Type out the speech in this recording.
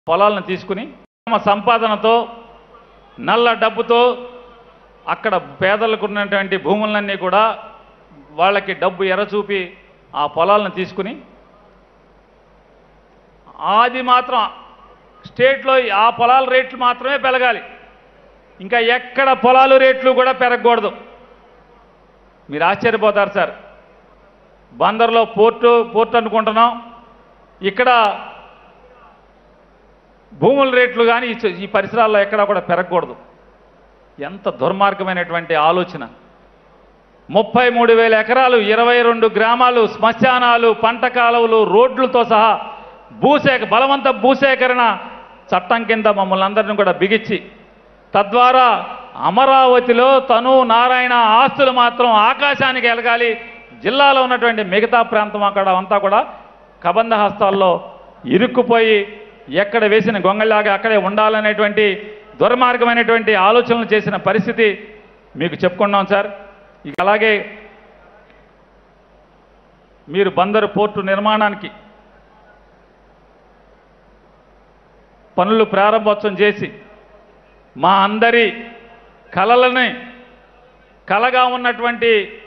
పొలాలను తీసుకుని తమ సంపాదనతో నల్ల డబ్బుతో అక్కడ పేదలకు ఉన్నటువంటి భూములన్నీ కూడా వాళ్ళకి డబ్బు ఎరచూపి ఆ పొలాలను తీసుకుని అది మాత్రం స్టేట్లో ఆ పొలాల రేట్లు మాత్రమే పెరగాలి ఇంకా ఎక్కడ పొలాలు రేట్లు కూడా పెరగకూడదు మీరు ఆశ్చర్యపోతారు సార్ బందర్లో పోర్టు పోర్ట్ అనుకుంటున్నాం ఇక్కడ భూముల రేట్లు కానీ ఈ చ- ఈ పరిసరాల్లో ఎక్కడా కూడా పెరగకూడదు ఎంత దుర్మార్గమైనటువంటి ఆలోచన ముప్పై మూడు వేల ఎకరాలు ఇరవై రెండు గ్రామాలు శ్మశానాలు పంట కాలువలు రోడ్లతో సహా భూసేక బలవంత భూసేకరణ చట్టం కింద మమ్మల్ని అందరిని కూడా బిగించి తద్వారా అమరావతిలో తను నారాయణ ఆస్తులు మాత్రం ఆకాశానికి ఎలగాలి జిల్లాలో ఉన్నటువంటి మిగతా ప్రాంతం అక్కడ అంతా కూడా కబంధ హస్తాల్లో ఇరుక్కుపోయి ఎక్కడ వేసిన గొంగళలాగా అక్కడే ఉండాలనేటువంటి దుర్మార్గమైనటువంటి ఆలోచనలు చేసిన పరిస్థితి మీకు చెప్పుకున్నాం సార్ ఇక అలాగే మీరు బందరు పోర్టు నిర్మాణానికి పనులు ప్రారంభోత్సవం చేసి మా అందరి కలలని కలగా ఉన్నటువంటి